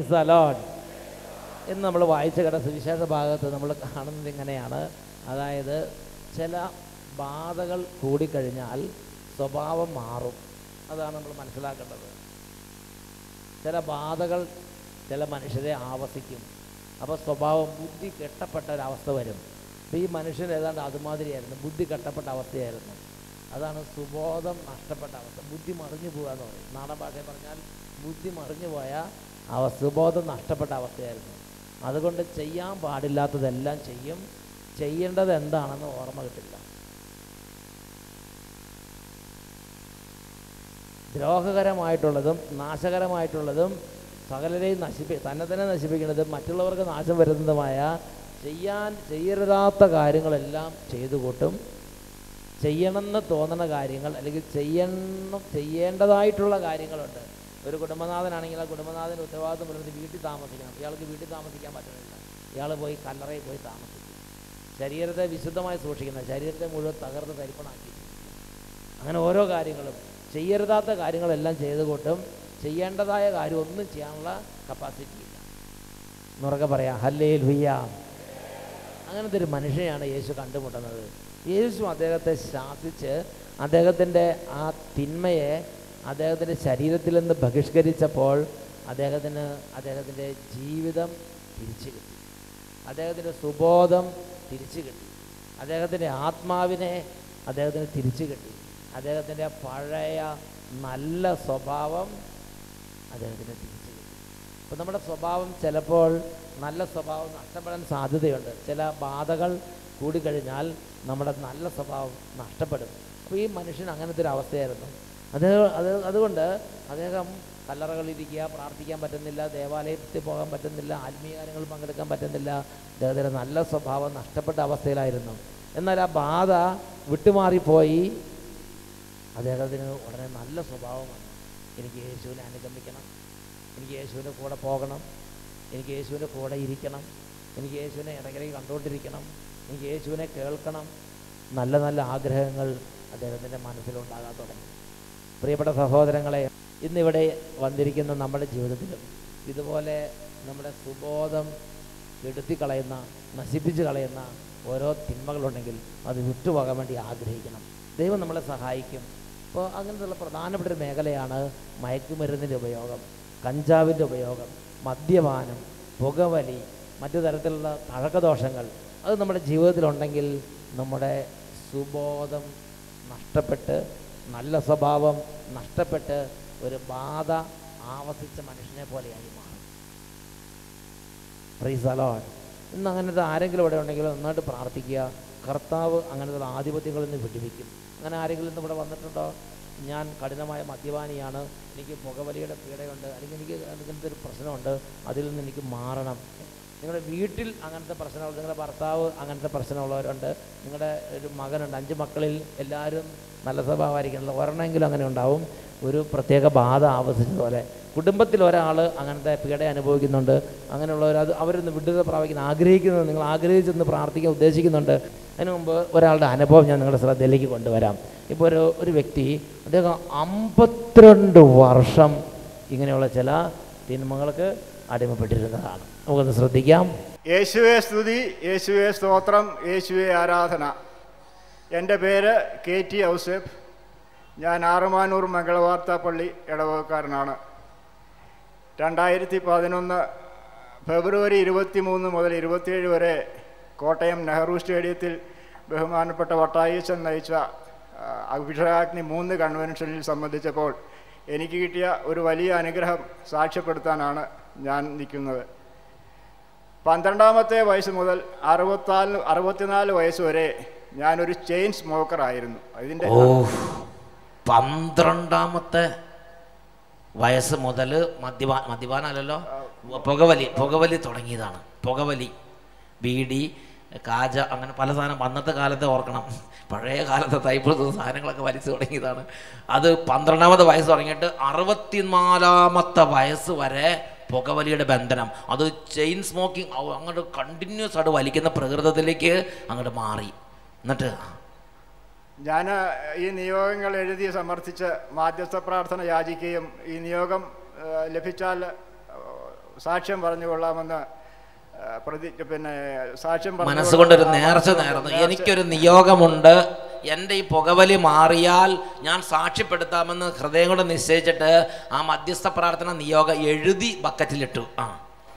Price alone ഇന്ന് നമ്മൾ വായിച്ച കേട്ട സുവിശേഷ ഭാഗത്ത് നമ്മൾ കാണുന്നത് ഇങ്ങനെയാണ് അതായത് ചില ബാധകൾ കൂടിക്കഴിഞ്ഞാൽ സ്വഭാവം മാറും അതാണ് നമ്മൾ മനസ്സിലാക്കേണ്ടത് ചില ബാധകൾ ചില മനുഷ്യരെ ആവസിക്കും അപ്പോൾ സ്വഭാവം ബുദ്ധി കെട്ടപ്പെട്ട ഒരവസ്ഥ വരും അപ്പോൾ ഈ മനുഷ്യൻ ഏതാണ്ട് അതുമാതിരിയായിരുന്നു ബുദ്ധി കെട്ടപ്പെട്ട അവസ്ഥയായിരുന്നു അതാണ് സുബോധം നഷ്ടപ്പെട്ട അവസ്ഥ ബുദ്ധി മറിഞ്ഞു പോകുക എന്ന് പറയും നാടൻ ഭാഷയിൽ പറഞ്ഞാൽ ബുദ്ധി മറിഞ്ഞു പോയ അവ സുബോധം നഷ്ടപ്പെട്ട അവസ്ഥയായിരുന്നു അതുകൊണ്ട് ചെയ്യാൻ പാടില്ലാത്തതെല്ലാം ചെയ്യും ചെയ്യേണ്ടത് എന്താണെന്ന് ഓർമ്മ കിട്ടില്ല ദ്രോഹകരമായിട്ടുള്ളതും നാശകരമായിട്ടുള്ളതും സകലരെയും നശിപ്പി തന്നെ തന്നെ നശിപ്പിക്കുന്നതും മറ്റുള്ളവർക്ക് നാശം വരുന്നതുമായ ചെയ്യാൻ ചെയ്യരുതാത്ത കാര്യങ്ങളെല്ലാം ചെയ്തു കൂട്ടും ചെയ്യണമെന്ന് തോന്നുന്ന കാര്യങ്ങൾ അല്ലെങ്കിൽ ചെയ്യണം ചെയ്യേണ്ടതായിട്ടുള്ള കാര്യങ്ങളുണ്ട് ഒരു കുടുംബനാഥനാണെങ്കിൽ ആ കുടുംബനാഥന് ഉത്തരവാദിത്വം വരുന്നത് വീട്ടിൽ താമസിക്കണം ഇയാൾക്ക് വീട്ടിൽ താമസിക്കാൻ പറ്റുന്നില്ല ഇയാൾ പോയി കല്ലറയിൽ പോയി താമസിക്കും ശരീരത്തെ വിശുദ്ധമായി സൂക്ഷിക്കുന്ന ശരീരത്തെ മുഴുവൻ തകർന്ന് തരിപ്പണാക്കി അങ്ങനെ ഓരോ കാര്യങ്ങളും ചെയ്യരുതാത്ത കാര്യങ്ങളെല്ലാം ചെയ്തു കൂട്ടും ചെയ്യേണ്ടതായ കാര്യം ഒന്നും ചെയ്യാനുള്ള കപ്പാസിറ്റി ഇല്ല എന്നുറക്കെ പറയാം ഹല്ലേ ലുയ്യ അങ്ങനത്തെ ഒരു മനുഷ്യനെയാണ് യേശു കണ്ടുമുട്ടുന്നത് യേശു അദ്ദേഹത്തെ ശാസിച്ച് അദ്ദേഹത്തിൻ്റെ ആ തിന്മയെ അദ്ദേഹത്തിൻ്റെ ശരീരത്തിൽ നിന്ന് ബഹിഷ്കരിച്ചപ്പോൾ അദ്ദേഹത്തിന് അദ്ദേഹത്തിൻ്റെ ജീവിതം തിരിച്ചു കിട്ടി അദ്ദേഹത്തിൻ്റെ സുബോധം തിരിച്ചു കിട്ടി അദ്ദേഹത്തിൻ്റെ ആത്മാവിനെ അദ്ദേഹത്തിന് തിരിച്ചു കിട്ടി അദ്ദേഹത്തിൻ്റെ പഴയ നല്ല സ്വഭാവം അദ്ദേഹത്തിന് തിരിച്ചു കിട്ടി അപ്പം നമ്മുടെ സ്വഭാവം ചിലപ്പോൾ നല്ല സ്വഭാവം നഷ്ടപ്പെടാൻ സാധ്യതയുണ്ട് ചില ബാധകൾ കൂടിക്കഴിഞ്ഞാൽ നമ്മുടെ നല്ല സ്വഭാവം നഷ്ടപ്പെടും അപ്പോൾ ഈ മനുഷ്യൻ അങ്ങനത്തെ ഒരു അവസ്ഥയായിരുന്നു അദ്ദേഹം അത് അതുകൊണ്ട് അദ്ദേഹം കല്ലറകളിരിക്കുക പ്രാർത്ഥിക്കാൻ പറ്റുന്നില്ല ദേവാലയത്തിൽ പോകാൻ പറ്റുന്നില്ല ആത്മീയ കാര്യങ്ങളിൽ പങ്കെടുക്കാൻ പറ്റുന്നില്ല അദ്ദേഹത്തിൻ്റെ നല്ല സ്വഭാവം നഷ്ടപ്പെട്ട അവസ്ഥയിലായിരുന്നു എന്നാൽ ആ ബാധ വിട്ടുമാറിപ്പോയി അദ്ദേഹത്തിന് ഉടനെ നല്ല സ്വഭാവം വന്നു എനിക്ക് യേശുവിനെ അനുഗമിക്കണം എനിക്ക് യേശുവിൻ്റെ കൂടെ പോകണം എനിക്ക് യേശുവിൻ്റെ കൂടെ ഇരിക്കണം എനിക്ക് യേശുവിനെ ഇടയ്ക്കിടയ്ക്ക് കണ്ടുകൊണ്ടിരിക്കണം എനിക്ക് യേശുവിനെ കേൾക്കണം നല്ല നല്ല ആഗ്രഹങ്ങൾ അദ്ദേഹത്തിൻ്റെ മനസ്സിലുണ്ടാകാൻ തുടങ്ങി പ്രിയപ്പെട്ട സഹോദരങ്ങളെ ഇന്നിവിടെ വന്നിരിക്കുന്ന നമ്മുടെ ജീവിതത്തിലും ഇതുപോലെ നമ്മുടെ സുബോധം കെടുത്തിക്കളയുന്ന നശിപ്പിച്ച് കളയുന്ന ഓരോ തിന്മകളുണ്ടെങ്കിൽ അത് വിട്ടുപോകാൻ വേണ്ടി ആഗ്രഹിക്കണം ദൈവം നമ്മളെ സഹായിക്കും അപ്പോൾ അങ്ങനത്തെയുള്ള പ്രധാനപ്പെട്ട ഒരു മേഖലയാണ് മയക്കുമരുന്നിൻ്റെ ഉപയോഗം കഞ്ചാവിൻ്റെ ഉപയോഗം മദ്യപാനം പുകവലി മറ്റു തരത്തിലുള്ള തഴക്കദോഷങ്ങൾ അത് നമ്മുടെ ജീവിതത്തിലുണ്ടെങ്കിൽ നമ്മുടെ സുബോധം നഷ്ടപ്പെട്ട് നല്ല സ്വഭാവം നഷ്ടപ്പെട്ട് ഒരു ബാധ ആവസിച്ച മനുഷ്യനെ പോലെയായി മാറും പ്രീസ് അലോൺ ഇന്ന് അങ്ങനത്തെ ആരെങ്കിലും ഇവിടെ ഉണ്ടെങ്കിൽ നന്നായിട്ട് പ്രാർത്ഥിക്കുക കർത്താവ് അങ്ങനത്തെ ആധിപത്യങ്ങളിൽ നിന്ന് വിടുവിക്കും അങ്ങനെ ആരെങ്കിലും ഇന്ന് ഇവിടെ വന്നിട്ടുണ്ടോ ഞാൻ കഠിനമായ മദ്യപാനിയാണ് എനിക്ക് പുകവലിയുടെ പീഡയുണ്ട് അല്ലെങ്കിൽ എനിക്ക് അങ്ങനത്തെ ഒരു പ്രശ്നമുണ്ട് അതിൽ നിന്ന് എനിക്ക് മാറണം നിങ്ങളുടെ വീട്ടിൽ അങ്ങനത്തെ പ്രശ്നമുള്ള നിങ്ങളുടെ ഭർത്താവ് അങ്ങനത്തെ പ്രശ്നമുള്ളവരുണ്ട് നിങ്ങളുടെ ഒരു മകനുണ്ട് അഞ്ച് മക്കളിൽ എല്ലാവരും നല്ല സ്വഭാവമായിരിക്കണമല്ലോ ഒരെണ്ണമെങ്കിലും അങ്ങനെ ഉണ്ടാവും ഒരു പ്രത്യേക ബാധ ആവസിച്ചതുപോലെ കുടുംബത്തിൽ ഒരാൾ അങ്ങനത്തെ പീഡ അനുഭവിക്കുന്നുണ്ട് അങ്ങനെയുള്ളവർ അത് അവരൊന്ന് വിടുതൽ പ്രാപിക്കുന്ന ആഗ്രഹിക്കുന്നത് നിങ്ങൾ ആഗ്രഹിച്ചെന്ന് പ്രാർത്ഥിക്കാൻ ഉദ്ദേശിക്കുന്നുണ്ട് അതിനു മുമ്പ് ഒരാളുടെ അനുഭവം ഞാൻ നിങ്ങളുടെ ശ്രദ്ധയിലേക്ക് കൊണ്ടുവരാം ഇപ്പോൾ ഒരു ഒരു വ്യക്തി അദ്ദേഹം അമ്പത്തിരണ്ട് വർഷം ഇങ്ങനെയുള്ള ചില തിന്മകൾക്ക് അടിമപ്പെട്ടിരുന്നതാണ് നമുക്കൊന്ന് ശ്രദ്ധിക്കാം യേശുവെ സ്തുതി യേശുവെ സ്തോത്രം യേശുവെ ആരാധന എൻ്റെ പേര് കെ ടി ഔസേഫ് ഞാൻ ആറുമാനൂർ മംഗളവാർത്ത പള്ളി ഇടവകക്കാരനാണ് രണ്ടായിരത്തി പതിനൊന്ന് ഫെബ്രുവരി ഇരുപത്തി മൂന്ന് മുതൽ ഇരുപത്തിയേഴ് വരെ കോട്ടയം നെഹ്റു സ്റ്റേഡിയത്തിൽ ബഹുമാനപ്പെട്ട വട്ടായച്ചൻ നയിച്ച ആ, അഭിഷേകാഗ്നി മൂന്ന് കൺവെൻഷനിൽ സംബന്ധിച്ചപ്പോൾ എനിക്ക് കിട്ടിയ ഒരു വലിയ അനുഗ്രഹം സാക്ഷ്യപ്പെടുത്താനാണ് ഞാൻ നിൽക്കുന്നത് പന്ത്രണ്ടാമത്തെ വയസ്സ് മുതൽ അറുപത്താല് അറുപത്തിനാല് വയസ്സ് വരെ ഞാനൊരു ചെയിൻ സ്മോക്കർ ആയിരുന്നു ഇതിൻ്റെ ഓ പന്ത്രണ്ടാമത്തെ വയസ്സ് മുതൽ മദ്യപാ മദ്യപാനമല്ലല്ലോ പുകവലി പുകവലി തുടങ്ങിയതാണ് പുകവലി ബീഡി കാജ അങ്ങനെ പല സാധനം അന്നത്തെ കാലത്തെ ഓർക്കണം പഴയ കാലത്തെ തൈപ്പുറത്ത് സാധനങ്ങളൊക്കെ വലിച്ചു തുടങ്ങിയതാണ് അത് പന്ത്രണ്ടാമത്തെ വയസ്സ് തുടങ്ങിയിട്ട് അറുപത്തിനാലാമത്തെ വയസ്സ് വരെ പുകവലിയുടെ ബന്ധനം അത് ചെയിൻ സ്മോക്കിംഗ് അങ്ങോട്ട് കണ്ടിന്യൂസ് ആയിട്ട് വലിക്കുന്ന പ്രകൃതത്തിലേക്ക് അങ്ങോട്ട് മാറി എന്നിട്ട് ഞാൻ ഈ നിയോഗങ്ങൾ എഴുതി സമർത്ഥിച്ച് മാധ്യസ്ഥ പ്രാർത്ഥന യാചിക്കുകയും ഈ നിയോഗം ആ, ലഭിച്ചാൽ ആ, സാക്ഷ്യം പറഞ്ഞു കൊള്ളാമെന്ന് ആ, പ്രതി പിന്നെ സാക്ഷ്യം പറഞ്ഞു മനസ്സുകൊണ്ടൊരു കൊള്ളാം. നേർച്ച നേർന്നു നേർച്ച- എനിക്കൊരു നിയോഗമുണ്ട് എൻ്റെ ഈ പുകവലി മാറിയാൽ ഞാൻ സാക്ഷ്യപ്പെടുത്താമെന്ന് ഹൃദയം കൊണ്ട് നിശ്ചയിച്ചിട്ട് ആ മധ്യസ്ഥ പ്രാർത്ഥന നിയോഗം എഴുതി ബക്കറ്റിലിട്ടു ആ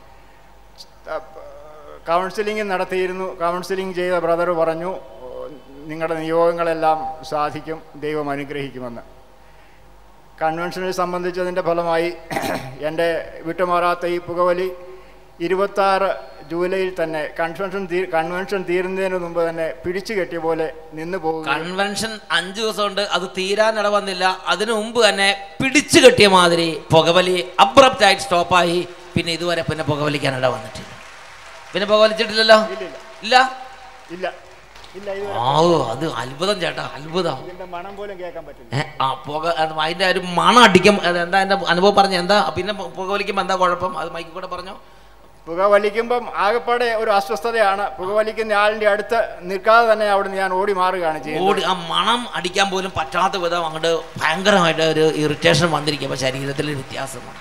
കൗൺസിലിംഗ് നടത്തിയിരുന്നു കൗൺസിലിംഗ് ചെയ്ത ബ്രദർ പറഞ്ഞു നിങ്ങളുടെ നിയോഗങ്ങളെല്ലാം സാധിക്കും ദൈവം അനുഗ്രഹിക്കുമെന്ന് കൺവെൻഷനെ സംബന്ധിച്ചതിൻ്റെ ഫലമായി എൻ്റെ വിട്ടുമാറാത്ത ഈ പുകവലി ഇരുപത്താറ് ജൂലൈയിൽ തന്നെ കൺവെൻഷൻ തീ കൺവെൻഷൻ തീരുന്നതിന് മുമ്പ് തന്നെ പിടിച്ചു കെട്ടിയ പോലെ നിന്ന് പോകുകയും കൺവെൻഷൻ അഞ്ചു ദിവസം കൊണ്ട് അത് തീരാൻ ഇടവന്നില്ല അതിനു മുമ്പ് തന്നെ പിടിച്ചു കെട്ടിയ മാതിരി പുകവലി അബ്രപ്റ്റ് ആയിട്ട് സ്റ്റോപ്പായി പിന്നെ ഇതുവരെ പിന്നെ പുകവലിക്കാൻ ഇട വന്നിട്ടില്ല പിന്നെ പുകവലിച്ചിട്ടില്ലല്ലോ ഇല്ല ഇല്ല ഇല്ല ഇത് ആ അത് അത്ഭുതം ചേട്ടാ അത്ഭുതം ഇതിൻ്റെ മണം പോലും കേൾക്കാൻ പറ്റില്ല ഏ, ആ പുക അത് അതിന്റെ ഒരു മണം അടിക്കും അത് എന്താ എന്റെ അനുഭവം പറഞ്ഞ എന്താ പിന്നെ പു- പുക വലിക്കുമ്പോൾ എന്താ കുഴപ്പം അത് മൈക്കിൽ കൂടെ പറഞ്ഞോ പുക വലിക്കുമ്പം ആകെപ്പാടെ ഒരു അസ്വസ്ഥതയാണ് പുക വലിക്കുന്ന ആളിൻ്റെ അടുത്ത് നിൽക്കാതെ തന്നെ അവിടുന്ന് ഞാൻ ഓടി മാറുകയാണ് ചെയ്യുന്നത് ഓടി ആ മണം അടിക്കാൻ പോലും പറ്റാത്ത വിധം അങ്ങോട്ട് ഭയങ്കരമായിട്ട് ഒരു ഇറിറ്റേഷൻ വന്നിരിക്കുമ്പോൾ ശരീരത്തിൽ വ്യത്യാസം വന്നു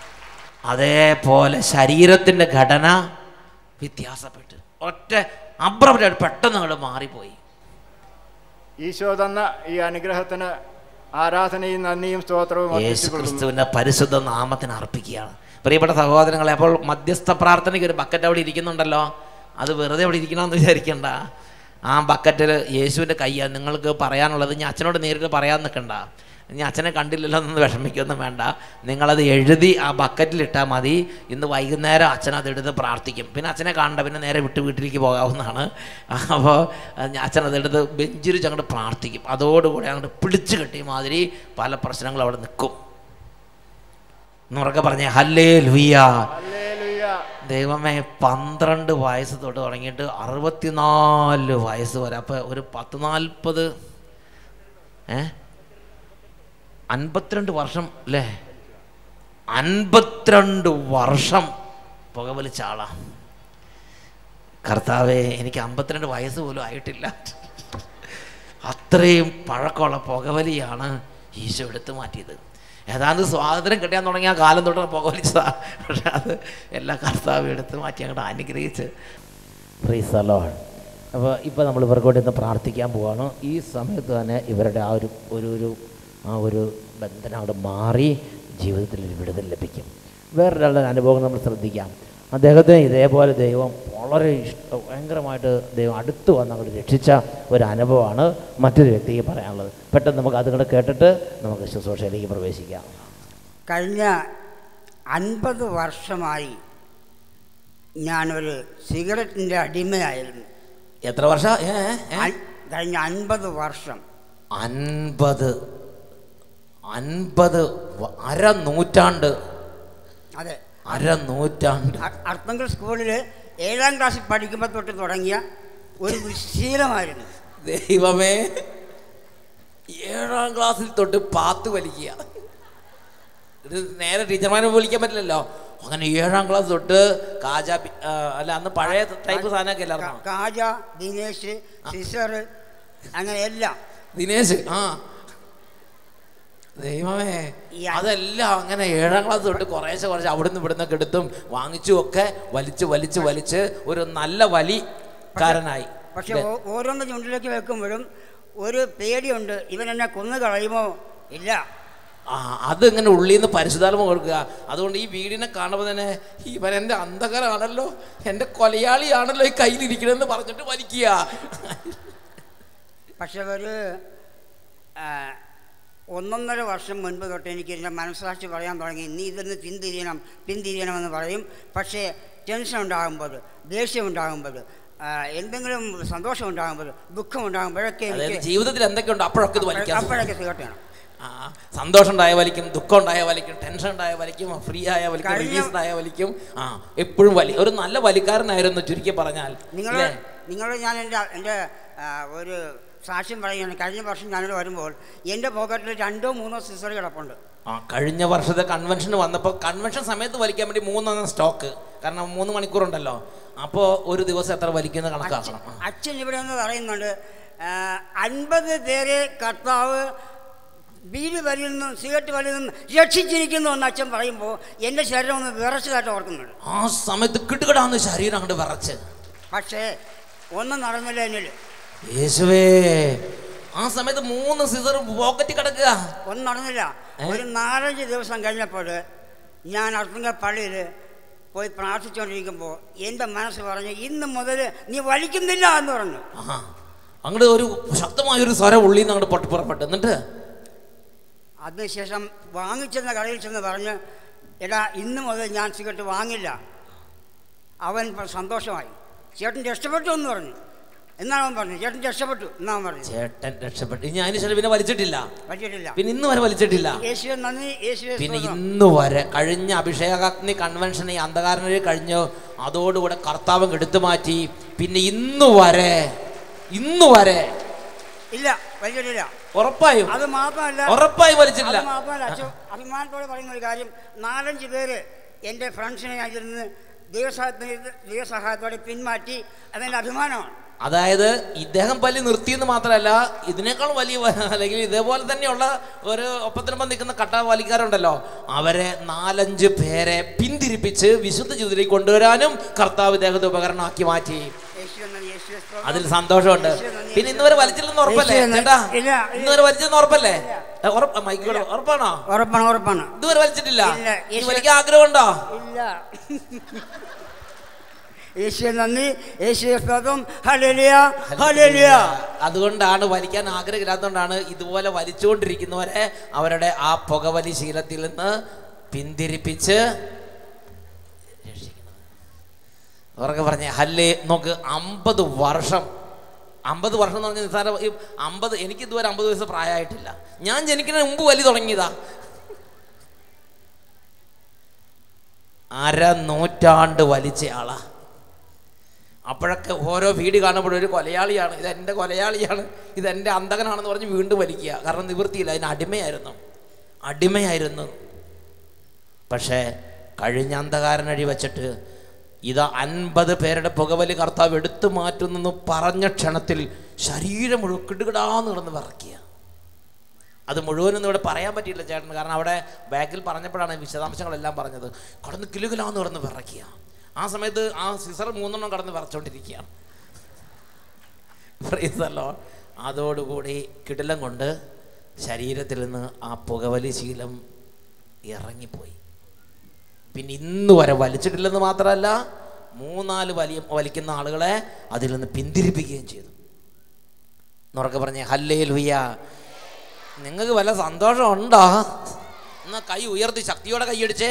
അതേപോലെ ശരീരത്തിന്റെ ഘടന വ്യത്യാസപ്പെട്ടു ഒറ്റ അബ്രമായിട്ട് പെട്ടെന്ന് അങ്ങോട്ട് മാറിപ്പോയി ഈശോ തന്ന ഈ അനുഗ്രഹത്തിന് ആരാധനയും നന്ദിയും സ്തോത്രവും യേശു അർപ്പിച്ചു കൊടുക്കുന്നു ക്രിസ്തുവിന്റെ പരിശുദ്ധ നാമത്തിന് അർപ്പിക്കുകയാണ് പ്രിയപ്പെട്ട സഹോദരങ്ങളെ അപ്പോൾ മധ്യസ്ഥ പ്രാർത്ഥനയ്ക്ക് ഒരു ബക്കറ്റ് അവിടെ ഇരിക്കുന്നുണ്ടല്ലോ അത് വെറുതെ അവിടെ ഇരിക്കണമെന്ന് വിചാരിക്കണ്ട ആ ബക്കറ്റിൽ യേശുവിൻ്റെ കയ്യാണ് നിങ്ങൾക്ക് പറയാനുള്ളത് ഞാൻ അച്ഛനോട് നേരിട്ട് പറയാൻ നിൽക്കണ്ട ഇനി അച്ഛനെ കണ്ടില്ലല്ലോ എന്ന് വിഷമിക്കൊന്നും വേണ്ട നിങ്ങളത് എഴുതി ആ ബക്കറ്റിലിട്ടാൽ മതി ഇന്ന് വൈകുന്നേരം അച്ഛൻ അത് എടുത്ത് പ്രാർത്ഥിക്കും പിന്നെ അച്ഛനെ കാണണ്ട പിന്നെ നേരെ വിട്ട് വീട്ടിലേക്ക് പോകാവുന്നതാണ് അപ്പോൾ അച്ഛൻ അതെടുത്ത് ബെഞ്ചിൽ അങ്ങോട്ട് പ്രാർത്ഥിക്കും അതോടുകൂടി അങ്ങോട്ട് പിടിച്ചു കെട്ടിയ മാതിരി പല പ്രശ്നങ്ങളും അവിടെ നിൽക്കും എന്നുറക്കെ പറഞ്ഞേ ഹല്ലേ ലുയ്യ ഹല്ലേലൂയ. ദൈവമേ പന്ത്രണ്ട് വയസ്സ് തൊട്ട് തുടങ്ങിയിട്ട് അറുപത്തിനാല് വയസ്സ് വരെ അപ്പോൾ ഒരു പത്ത് നാൽപ്പത് ഏ അൻപത്തിരണ്ട് വർഷം അല്ലേ അൻപത്തിരണ്ട് വർഷം പുകവലിച്ച ആളാ കർത്താവേ എനിക്ക് അമ്പത്തിരണ്ട് വയസ്സ് പോലും ആയിട്ടില്ല അത്രയും പഴക്കമുള്ള പുകവലിയാണ് ഈശോ എടുത്തു മാറ്റിയത് ഏതാണ്ട് സ്വാതന്ത്ര്യം കിട്ടാൻ തുടങ്ങിയ ആ കാലം തൊട്ട് പുകവലിച്ചതാ പക്ഷെ അത് എല്ലാ കർത്താവും എടുത്തു മാറ്റി അങ്ങോട്ട് അനുഗ്രഹിച്ച് പ്രീസലോൺ അപ്പോൾ ഇപ്പോൾ നമ്മൾ ഇവർക്കോട്ട് ഇന്ന് പ്രാർത്ഥിക്കാൻ പോവാണ് ഈ സമയത്ത് തന്നെ ഇവരുടെ ആ ഒരു ഒരു ഒരു ആ ഒരു ബന്ധനം അവിടെ മാറി ജീവിതത്തിൽ ഒരു വിടുതൽ ലഭിക്കും വേറൊരാളുടെ അനുഭവം നമ്മൾ ശ്രദ്ധിക്കാം അദ്ദേഹത്തിന് ഇതേപോലെ ദൈവം വളരെ ഇഷ്ട ഭയങ്കരമായിട്ട് ദൈവം അടുത്ത് വന്ന് അങ്ങോട്ട് രക്ഷിച്ച ഒരു അനുഭവമാണ് മറ്റൊരു വ്യക്തിക്ക് പറയാനുള്ളത് പെട്ടെന്ന് നമുക്ക് അതുകൂടെ കേട്ടിട്ട് നമുക്ക് ശുശ്രൂഷയിലേക്ക് പ്രവേശിക്കാം കഴിഞ്ഞ അൻപത് വർഷമായി ഞാനൊരു സിഗരറ്റിൻ്റെ അടിമയായിരുന്നു എത്ര വർഷം ഏ ഏ, ഏ? അൻ- കഴിഞ്ഞ അൻപത് വർഷം അൻപത് അൻപത് വ- അര നൂറ്റാണ്ട് അതെ അര നൂറ്റാണ്ട് അ- അർത്തങ്കൽ സ്കൂളിൽ ഏഴാം ക്ലാസ്സിൽ പഠിക്കുമ്പോൾ തൊട്ട് തുടങ്ങിയ ഒരു ശീലമായിരുന്നു ദൈവമേ ഏഴാം ക്ലാസ്സിൽ തൊട്ട് പാത്ത് വലിക്കുക ഇത് നേരെ ടീച്ചർമാരെ വിളിക്കാൻ പറ്റില്ലല്ലോ അങ്ങനെ ഏഴാം ക്ലാസ് തൊട്ട് കാജ ബി- ആ, അല്ല അന്ന് പഴയ ടൈപ്പ് സാധനമൊക്കെ ക- അല്ലായിരുന്നോ കാജ ദിനേശ് സിസർ അങ്ങനെ എല്ലാം ദിനേശ് ആ ദൈവമേ ഈ അ- അതെല്ലാം അങ്ങനെ ഏഴാം ക്ലാസ് തൊട്ട് കുറേശ്ശെ കുറച്ച് അവിടുന്ന് ഇവിടുന്ന് എടുത്തും വാങ്ങിച്ചും ഒക്കെ വലിച്ച് വലിച്ച് വലിച്ച് ഒരു നല്ല വലിക്കാരനായി പക്ഷെ ഇല്ലേ? ഓ- ഓരോന്ന് ചുണ്ടിലേക്ക് വെക്കുമ്പോഴും ഒരു പേടിയുണ്ട് ഇവൻ എന്നെ കൊന്നു കളയുമോ ഇല്ല ആ അതിങ്ങനെ ഉള്ളിൽ നിന്ന് പരിശുദ്ധാത്മ കൊടുക്കുക അതുകൊണ്ട് ഈ വീടിനെ കാണുമ്പോൾ തന്നെ ഇവൻ എൻ്റെ അന്ധകരാണല്ലോ എൻ്റെ കൊലയാളിയാണല്ലോ ഈ കയ്യിലിരിക്കണമെന്ന് പറഞ്ഞിട്ട് വലിക്കുക പക്ഷെ ഒരു ആ, ഒന്നൊന്നര വർഷം മുൻപ് തൊട്ട് എനിക്ക് എൻ്റെ മനസ്സാക്ഷി പറയാൻ തുടങ്ങി നീ ഇതിൽ പിന്തിരിയണം പിന്തിരിയണമെന്ന് പറയും പക്ഷേ ടെൻഷൻ ഉണ്ടാകുമ്പോൾ ദേഷ്യം ഉണ്ടാകുമ്പോൾ ആ, എന്തെങ്കിലും സന്തോഷം ഉണ്ടാകുമ്പോൾ ദുഃഖം ഉണ്ടാകുമ്പോഴൊക്കെ അതായത് എനിക്ക് ജീവിതത്തിൽ എന്തൊക്കെയുണ്ട് അപ്പോഴൊക്കെ ഇത് വലിക്കാൻ അപ്പോഴൊക്കെ സിഗരറ്റ് വേണം ആ സന്തോഷം ഉണ്ടായ വലിക്കും ദുഃഖം ഉണ്ടായ വലിക്കും ടെൻഷൻ ഉണ്ടായ വലിക്കും ഫ്രീ ആയ വലിക്കും കഴിഞ്ഞ- റിലീസ്ഡ് ആയ വലിക്കും ആ എപ്പോഴും വലി ഒരു നല്ല വലിക്കാരനായിരുന്നു ചുരുക്കി പറഞ്ഞാൽ നിങ്ങൾ ഇല്ലേ? നിങ്ങൾ ഞാൻ എൻ്റെ എൻ്റെ ആ, ഒരു സാക്ഷ്യം പറയുകയാണ് കഴിഞ്ഞ വർഷം ഞാനിവിടെ വരുമ്പോൾ എൻ്റെ പോക്കറ്റിൽ രണ്ടോ മൂന്നോ സിസർ കിടപ്പുണ്ട് ആ കഴിഞ്ഞ വർഷത്തെ കൺവെൻഷന് വന്നപ്പോൾ കൺവെൻഷൻ സമയത്ത് വലിക്കാൻ വേണ്ടി മൂന്നെണ്ണം സ്റ്റോക്ക് കാരണം മൂന്ന് മണിക്കൂറുണ്ടല്ലോ അപ്പോൾ ഒരു ദിവസം എത്ര വലിക്കുന്ന കണക്കാക്കണം ആ. അച്ഛൻ ഇവിടെ നിന്ന് പറയുന്നുണ്ട് ആ, അൻപത് പേരെ കർത്താവ് ബീഡി വലിയിൽ നിന്നും സിഗരറ്റ് വലിയിൽ നിന്നും രക്ഷിച്ചിരിക്കുന്നു എന്ന് അച്ഛൻ പറയുമ്പോൾ എൻ്റെ ശരീരം ഒന്ന് വിറച്ചതായിട്ട് ഓർക്കുന്നുണ്ട് ആ സമയത്ത് കിട്ടുകിടാന്ന് ശരീരം അങ്ങോട്ട് വിറച്ച് പക്ഷേ ഒന്നും നടന്നില്ല എന്നിൽ യേശുവേ ആ സമയത്ത് മൂന്ന് സിസർ പോക്കറ്റിൽ കിടക്കുക ഒന്നും നടന്നില്ല ഏ? ഒരു നാലഞ്ച് ദിവസം കഴിഞ്ഞപ്പോൾ ഞാൻ അർത്തുങ്ക പള്ളിയിൽ പോയി പ്രാർത്ഥിച്ചുകൊണ്ടിരിക്കുമ്പോൾ എൻ്റെ മനസ്സ് പറഞ്ഞു ഇന്ന് മുതൽ നീ വലിക്കുന്നില്ല എന്ന് പറഞ്ഞു ആ അങ്ങോട്ട് ഒരു ശക്തമായ ഒരു സ്വരം ഉള്ളിൽ നിന്ന് അങ്ങോട്ട് പൊട്ടി പുറപ്പെട്ടു എന്നിട്ട് അതിനുശേഷം വാങ്ങിച്ചെന്ന കടയിൽ ചെന്ന് പറഞ്ഞ് എടാ ഇന്ന് മുതൽ ഞാൻ സിഗരറ്റ് വാങ്ങില്ല അവൻ പ- സന്തോഷമായി ചേട്ടൻ രക്ഷപ്പെട്ടു എന്ന് പറഞ്ഞു എന്നാണ് അവൻ പറഞ്ഞു ചേട്ടൻ രക്ഷപ്പെട്ടു എന്നാ അവൻ പറഞ്ഞു ചേട്ടൻ രക്ഷപ്പെട്ടു ഇനി അതിന് ശേഷം പിന്നെ വലിച്ചിട്ടില്ല പറ്റിയിട്ടില്ല പിന്നെ ഇന്ന് വരെ വലിച്ചിട്ടില്ല യേശുവെ നന്ദി യേശുവെ പിന്നെ സ്തോത്രം. ഇന്ന് വരെ കഴിഞ്ഞ അഭിഷേകാഗ്നി കൺവെൻഷൻ ഈ അന്ധകാരനിൽ കഴിഞ്ഞു അതോടുകൂടെ കർത്താവ് എടുത്തു മാറ്റി പിന്നെ ഇന്ന് വരെ ഇന്ന് വരെ ഇല്ല വലിച്ചിട്ടില്ല ഉറപ്പായും അത് മാത്രമല്ല ഉറപ്പായി വലിച്ചിട്ടില്ല അത് മാത്രമല്ല അച്ഛൻ അഭിമാനത്തോടെ പറയുന്ന ഒരു കാര്യം നാലഞ്ച് പേര് എൻ്റെ ഫ്രണ്ട്സിനെ അതിരുന്ന് ദൈവസഹായത്തിന് ദൈവസഹായത്തോടെ പിന്മാറ്റി അതെൻ്റെ അഭിമാനമാണ് അതായത് ഇദ്ദേഹം പല്ലി നിർത്തിയെന്ന് മാത്രമല്ല ഇതിനേക്കാൾ വലിയ വ- അല്ലെങ്കിൽ ഇതേപോലെ തന്നെയുള്ള ഒരു ഒപ്പത്തിനൊപ്പം നിൽക്കുന്ന കട്ട വലിക്കാരുണ്ടല്ലോ അവരെ നാലഞ്ച് പേരെ പിന്തിരിപ്പിച്ച് വിശുദ്ധ ജീവിതത്തിലേക്ക് കൊണ്ടുവരാനും കർത്താവ് ഇദ്ദേഹത്തെ ഉപകരണമാക്കി മാറ്റി യേശുവെ നന്ദി, യേശുവെ സ്തോത്രം. അതിൽ സന്തോഷമുണ്ട് പിന്നെ ഇന്ന് വരെ വലിച്ചില്ലെന്ന് ഉറപ്പല്ലേ യേശുവേ നന്ദി. ചേട്ടാ ഇല്ല, ഇല്ല. ഇന്ന് വരെ വലിച്ചെന്ന് ഉറപ്പല്ലേ ഏ, ഉറപ്പ് മൈക്കോട് ഉറപ്പാണോ ഉറപ്പാണ് ഉറപ്പാണ് ഇതുവരെ വലിച്ചിട്ടില്ല ഇല്ല, ഇനി യേശുവേ- വലിക്കാൻ ആഗ്രഹമുണ്ടോ ഇല്ല യേശുവെ നന്ദി യേശുവെ സ്തോത്രം ഹല്ലേലൂയ ഹല്ലേലൂയ അതുകൊണ്ടാണ് വലിക്കാൻ ആഗ്രഹമില്ലാത്തതുകൊണ്ടാണ് ഇതുപോലെ വലിച്ചുകൊണ്ടിരിക്കുന്നവരെ അവരുടെ ആ പുകവലി ശീലത്തിൽ നിന്ന് പിന്തിരിപ്പിച്ച് രക്ഷിക്കുന്നത് അവർക്ക് പറഞ്ഞ ഹല്ലേ നോക്ക് അമ്പത് വർഷം അമ്പത് വർഷം എന്ന് പറഞ്ഞാൽ നിസ്സാര ഈ അമ്പത് എനിക്ക് ഇതുവരെ അമ്പത് വയസ്സ് പ്രായമായിട്ടില്ല ഞാൻ ജനിക്കുന്നതിന് മുമ്പ് വലി തുടങ്ങിയതാ അര നൂറ്റാണ്ട് വലിച്ച ആളാ അപ്പോഴൊക്കെ ഓരോ വീട് കാണുമ്പോഴും ഒരു കൊലയാളിയാണ് ഇത് എൻ്റെ കൊലയാളിയാണ് ഇത് എൻ്റെ അന്തകനാണെന്ന് പറഞ്ഞ് വീണ്ടും വലിക്കുക കാരണം നിവൃത്തിയില്ല അതിന് അടിമയായിരുന്നു അടിമയായിരുന്നു പക്ഷേ കഴിഞ്ഞ അന്ധകാരനഴി വെച്ചിട്ട് ഇത് അൻപത് പേരുടെ പുകവലി കർത്താവ് എടുത്തു മാറ്റുന്നെന്ന് പറഞ്ഞ ക്ഷണത്തിൽ ശരീരം മുഴുവൻ കിടുകിടാന്ന് കിടന്ന് വിറക്കുക അത് മുഴുവനൊന്നും ഇവിടെ പറയാൻ പറ്റിയില്ല ചേട്ടന് കാരണം അവിടെ ബാക്കിൽ പറഞ്ഞപ്പോഴാണ് വിശദാംശങ്ങളെല്ലാം പറഞ്ഞത് കടന്ന് കിലുകിലാന്ന് കിടന്ന് വിറയ്ക്കുക ആ സമയത്ത് ആ സിസർ മൂന്നെണ്ണം കടന്ന് വിറച്ചോണ്ടിരിക്കുകയാണ് പറയുന്നല്ലോ അതോടുകൂടി കിടിലം കൊണ്ട് ശരീരത്തിൽ നിന്ന് ആ പുകവലി ശീലം ഇറങ്ങിപ്പോയി പിന്നെ ഇന്ന് വരെ വലിച്ചിട്ടില്ലെന്ന് മാത്രമല്ല മൂന്നാല് വലിയ വലിക്കുന്ന ആളുകളെ അതിൽ നിന്ന് പിന്തിരിപ്പിക്കുകയും ചെയ്തു എന്നുറക്കെ പറഞ്ഞേ ഹല്ലേ ലുയ്യ നിങ്ങൾക്ക് വല്ല സന്തോഷം ഉണ്ടോ എന്നാ കൈ ഉയർത്തി ശക്തിയോടെ കൈയടിച്ചേ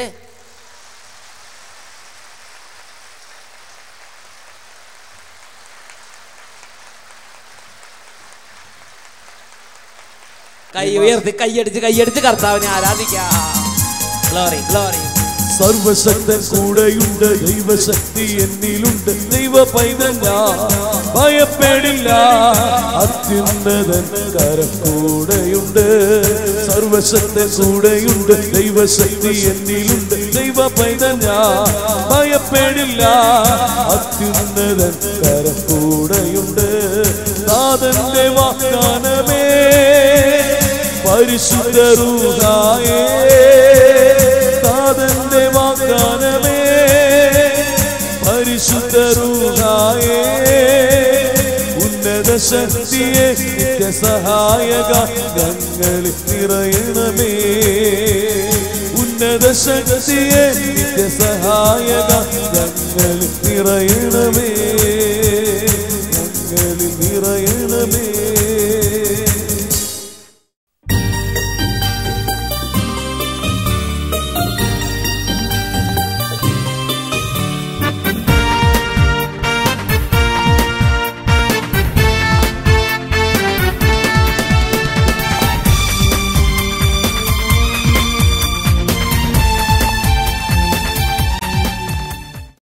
കൈ ഉയർത്തി കൈയടിച്ച് കൈയടിച്ച് കർത്താവിനെ ആരാധിക്കാം ഗ്ലോറി ഗ്ലോറി സർവശക്തൻ കൂടെയുണ്ട് ദൈവശക്തി എന്നിലുണ്ട് ദൈവ പൈതൽ ഞാൻ ഭയപ്പെടില്ല അത്യുന്നതൻ കരം കൂടെയുണ്ട് സർവശക്തൻ കൂടെയുണ്ട് ദൈവശക്തി എന്നിലുണ്ട് ദൈവ പൈതൽ ഞാൻ ഭയപ്പെടില്ല അത്യുന്നതൻ കരം കൂടെയുണ്ട് നാഥന്റെ വാഗ്ദാനമേ പരിശുദ്ധരൂഹായേ നാഥന്റെ വാഗ്ദാനമേ പരിശുദ്ധരൂഹായേ ഉന്നത ശക്തിയെ നിത്യസഹായക ഞങ്ങളിൽ നിറയണമേ ഉന്നത ശക്തിയെ നിത്യസഹായക ഞങ്ങളിൽ നിറയണമേ